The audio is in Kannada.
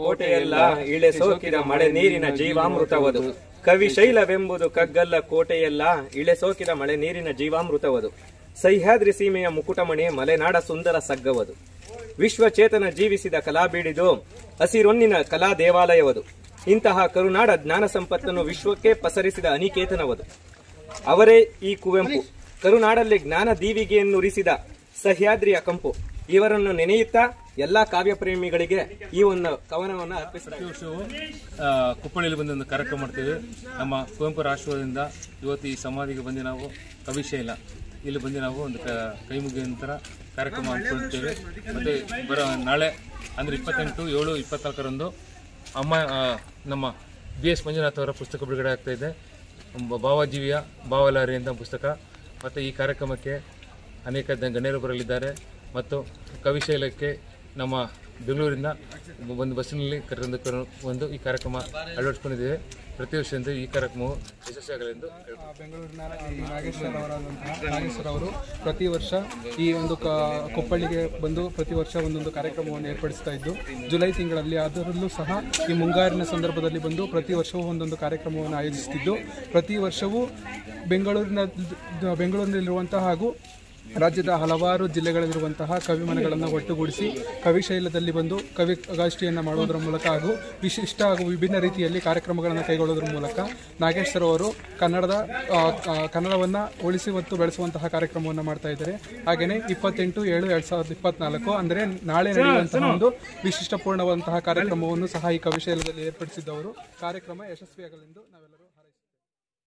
ಕೋಟೆಯಲ್ಲ ಇಳೆ ಸೋಕಿದ ಮಳೆ ನೀರಿನ ಜೀವಾಮೃತವದು ಕವಿ ಶೈಲವೆಂಬುದು ಕಗ್ಗಲ್ಲ ಕೋಟೆಯಲ್ಲ ಇಳೆ ಸೋಕಿದ ಮಳೆ ನೀರಿನ ಜೀವಾಮೃತವದು ಸಹ್ಯಾದ್ರಿ ಸೀಮೆಯ ಮುಕುಟಮಣಿ ಮಲೆನಾಡ ಸುಂದರ ಸಗ್ಗವದು ವಿಶ್ವಚೇತನ ಜೀವಿಸಿದ ಕಲಾಬೀಡಿದು ಹಸಿರೊನ್ನಿನ ಕಲಾ ದೇವಾಲಯವದು ಇಂತಹ ಕರುನಾಡ ಜ್ಞಾನ ಸಂಪತ್ತನ್ನು ವಿಶ್ವಕ್ಕೆ ಪಸರಿಸಿದ ಅನಿಕೇತನವದು ಅವರೇ ಈ ಕುವೆಂಪು ಕರುನಾಡಲ್ಲಿ ಜ್ಞಾನ ದೀವಿಗೆಯನ್ನು ಉರಿಸಿದ ಸಹ್ಯಾದ್ರಿಯ ಕಂಪು ಇವರನ್ನು ನೆನೆಯುತ್ತಾ ಎಲ್ಲಾ ಕಾವ್ಯ ಪ್ರೇಮಿಗಳಿಗೆ ಈ ಒಂದು ಕವನವನ್ನು ಅರ್ಪಿಸಲಾಗಿದೆ ಪ್ರತಿ ವರ್ಷವೂ ಆ, ಕುಪ್ಪಳ್ಳಿಯಲ್ಲಿ ಬಂದು ಒಂದು ಕಾರ್ಯಕ್ರಮ ಮಾಡ್ತೇವೆ ನಮ್ಮ ಕುವೆಂಪು ರಾಷ್ಟ್ರದಿಂದ ಇವತ್ತು ಈ ಸಮಾಧಿಗೆ ಬಂದು ನಾವು ಕವಿಶೈಲ ಇಲ್ಲಿ ಬಂದು ನಾವು ಒಂದು ಕ ಕೈ ಮುಗಿಯುವ ನಂತರ ಕಾರ್ಯಕ್ರಮ ಹಮ್ಮಿಕೊಳ್ತೇವೆ ಮತ್ತು ಬರೋ ನಾಳೆ ಅಂದರೆ ಇಪ್ಪತ್ತೆಂಟು ಏಳು ಇಪ್ಪತ್ನಾಲ್ಕರಂದು ಅಮ್ಮ ಆ, ನಮ್ಮ ಬಿ ಎಸ್ ಮಂಜುನಾಥ್ ಅವರ ಪುಸ್ತಕ ಬಿಡುಗಡೆ ಆಗ್ತಾ ಇದೆ ಬ- ಭಾವಜೀವಿಯ ಭಾವಲಾರಿ ಅಂತ ಪುಸ್ತಕ ಮತ್ತು ಈ ಕಾರ್ಯಕ್ರಮಕ್ಕೆ ಅನೇಕ ದ- ಗಣ್ಯರು ಬರಲಿದ್ದಾರೆ ಮತ್ತು ಕವಿಶೈಲಕ್ಕೆ ನಮ್ಮ ಬೆಂಗಳೂರಿನ ಒಂದು ಬಸ್ಸಿನಲ್ಲಿ ಕರೆದು ಒಂದು ಈ ಕಾರ್ಯಕ್ರಮ ಅಳವಡಿಸಿಕೊಂಡಿದ್ದೇವೆ ಪ್ರತಿ ವರ್ಷದಂತೆ ಈ ಕಾರ್ಯಕ್ರಮವು ಯಶಸ್ವಿಯಾಗಲೆಂದು ಕೇಳ್ಕೊಳ್ತೇವೆ. ಬೆಂಗಳೂರಿನ ಈ ನಾಗೇಶ್ವರ ಅವರಾದಂತಹ ನಾಗೇಶ್ವರ ಅವರು ಪ್ರತಿ ವರ್ಷ ಈ ಒಂದು ಕ ಕೊಪ್ಪಳಿಗೆ ಬಂದು ಪ್ರತಿ ವರ್ಷ ಒಂದೊಂದು ಕಾರ್ಯಕ್ರಮವನ್ನು ಏರ್ಪಡಿಸ್ತಾ ಇದ್ದು ಜುಲೈ ತಿಂಗಳಲ್ಲಿ ಅದರಲ್ಲೂ ಸಹ ಈ ಮುಂಗಾರಿನ ಸಂದರ್ಭದಲ್ಲಿ ಬಂದು ಪ್ರತಿ ವರ್ಷವೂ ಒಂದೊಂದು ಕಾರ್ಯಕ್ರಮವನ್ನು ಆಯೋಜಿಸುತ್ತಿದ್ದು ಪ್ರತಿ ವರ್ಷವೂ ಬೆಂಗಳೂರಿನ ಬೆಂಗಳೂರಿನಲ್ಲಿರುವಂತಹ ಹಾಗೂ ರಾಜ್ಯದ ಹಲವಾರು ಜಿಲ್ಲೆಗಳಲ್ಲಿರುವಂತಹ ಕವಿಮನೆಗಳನ್ನು ಒಟ್ಟುಗೂಡಿಸಿ ಕವಿಶೈಲದಲ್ಲಿ ಬಂದು ಕವಿ ಗೋಷ್ಠಿಯನ್ನು ಮಾಡುವುದರ ಮೂಲಕ ಹಾಗೂ ವಿಶಿಷ್ಟ ಹಾಗೂ ವಿಭಿನ್ನ ರೀತಿಯಲ್ಲಿ ಕಾರ್ಯಕ್ರಮಗಳನ್ನು ಕೈಗೊಳ್ಳುವುದರ ಮೂಲಕ ನಾಗೇಶ್ವರ ಅವರು ಕನ್ನಡದ ಆ, ಆ, ಕನ್ನಡವನ್ನು ಉಳಿಸಿ ಮತ್ತು ಬೆಳೆಸುವಂತಹ ಕಾರ್ಯಕ್ರಮವನ್ನು ಮಾಡ್ತಾ ಇದ್ದಾರೆ ಹಾಗೆಯೇ ಇಪ್ಪತ್ತೆಂಟು ಏಳು ಎರಡ್ ಸಾವಿರದ ಇಪ್ಪತ್ನಾಲ್ಕು ಅಂದರೆ ನಾಳೆ ನಡೆಯುವಂತಹ ಒಂದು ವಿಶಿಷ್ಟಪೂರ್ಣವಾದಂತಹ ಕಾರ್ಯಕ್ರಮವನ್ನು ಸಹ ಈ ಕವಿಶೈಲದಲ್ಲಿ ಏರ್ಪಡಿಸಿದ್ದವರು ಕಾರ್ಯಕ್ರಮ ಯಶಸ್ವಿಯಾಗಲೆಂದು ನಾವೆಲ್ಲರೂ